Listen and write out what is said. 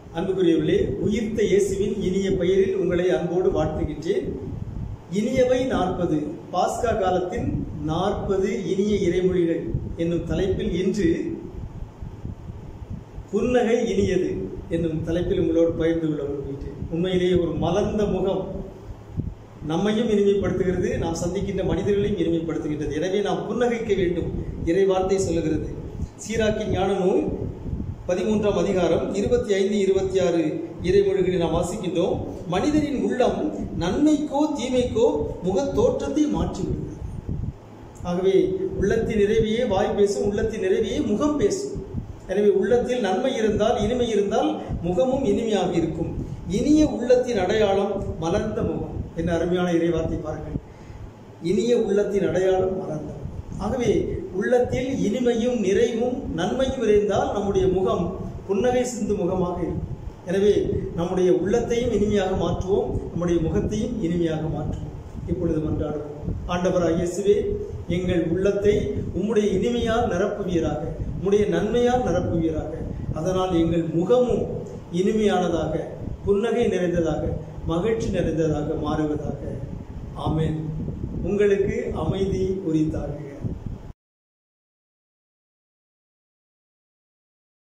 அன்புக்குரியவர்களே உயிர்த்த இயேசுவின் இனிய பெயரில் உங்களை அன்போடு வாழ்த்துகின்றேன் இனியவை நாற்பது பாஸ்கா காலத்தின் நாற்பது இனிய இறைமொழிகள் என்னும் தலைப்பில் இன்று புன்னகை இனியது என்னும் தலைப்பில் உங்களோடு பகிர்ந்து கொள்ள விரும்புகிறேன் உண்மையிலேயே ஒரு மலர்ந்த முகம் நம்மையும் இனிமைப்படுத்துகிறது நாம் சந்திக்கின்ற மனிதர்களையும் இனிமைப்படுத்துகின்றது எனவே நாம் புன்னகைக்க வேண்டும் இறை வார்த்தை சொல்லுகிறது சீராக்கின் ஞான நூல் பதிமூன்றாம் அதிகாரம் இருபத்தி ஐந்து இருபத்தி ஆறு இறைமொழிகளை நாம் வாசிக்கின்றோம் மனிதனின் உள்ளம் நன்மைக்கோ தீமைக்கோ முக தோற்றத்தை மாற்றிவிடுகிறது ஆகவே உள்ளத்தின் நிறைவையே வாய் பேசும் உள்ளத்தின் நிறைவையே முகம் பேசும் எனவே உள்ளத்தில் நன்மை இருந்தால் இனிமை இருந்தால் முகமும் இனிமையாக இருக்கும் இனிய உள்ளத்தின் அடையாளம் மலர்ந்த முகம் என்ன அருமையான இறைவார்த்தை பாருங்கள் இனிய உள்ளத்தின் அடையாளம் மலர்ந்த முகம். ஆகவே உள்ளத்தில் இனிமையும் நிறைவும் நன்மையும் இருந்தால் நம்முடைய முகம் புன்னகை சிந்து முகமாக இருக்கும் எனவே நம்முடைய உள்ளத்தையும் இனிமையாக மாற்றுவோம் நம்முடைய முகத்தையும் இனிமையாக மாற்றுவோம் இப்பொழுது மன்றாடுவோம் ஆண்டவராக இயேசுவே எங்கள் உள்ளத்தை உம்முடைய இனிமையால் நிரப்புவீராக உம்முடைய நன்மையால் நிரப்புவீராக அதனால் எங்கள் முகமும் இனிமையானதாக புன்னகை நிறைந்ததாக மகிழ்ச்சி நிறைந்ததாக மாறுவதாக ஆமென் உங்களுக்கு அமைதி உரித்தார்கள்